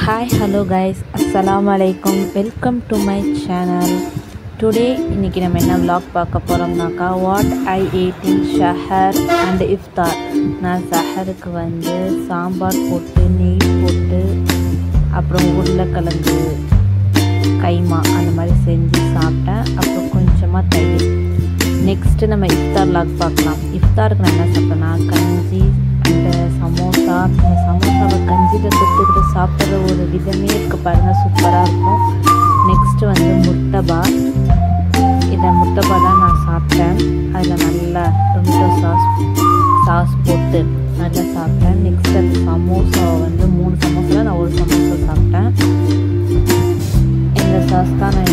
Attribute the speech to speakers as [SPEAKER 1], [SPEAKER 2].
[SPEAKER 1] hi hello guys அஸ்ஸலாமு அலைக்கும் welcome to my channel today இன்றைக்கி நம்ம என்ன vlog பார்க்க போகிறோம்னாக்கா வாட் ஐ ate in ஷஹர் அண்ட் இஃப்தார் நான் சஹருக்கு வந்து சாம்பார் போட்டு நெய் போட்டு அப்புறம் உருளைக்கிழங்கு கைமா அந்த மாதிரி செஞ்சு சாப்பிட்டேன் அப்புறம் கொஞ்சமாக தயிர் நெக்ஸ்ட்டு நம்ம இஃப்தார் லாக் பார்க்கலாம் இஃப்தாருக்கு நான் என்ன சாப்பிட்டேன்னா கஞ்சி அந்த சமோசா அந்த சமோசாவை கஞ்சியில் தொட்டுக்கிட்டு சாப்பிட்ற ஒரு விதமே இருக்கு பாருங்கள் சூப்பராக இருக்கும் நெக்ஸ்ட்டு வந்து முர்த்தபா இந்த முர்த்தபா தான் நான் சாப்பிட்டேன் அதில் நல்லா டொமேட்டோ சாஸ் சாஸ் போட்டு நல்லா சாப்பிட்டேன் நெக்ஸ்ட் அந்த சமோசாவை வந்து மூணு சமோசாவில் நான் ஒரு சமோசா சாப்பிட்டேன் இந்த சாஸ் தான் நான்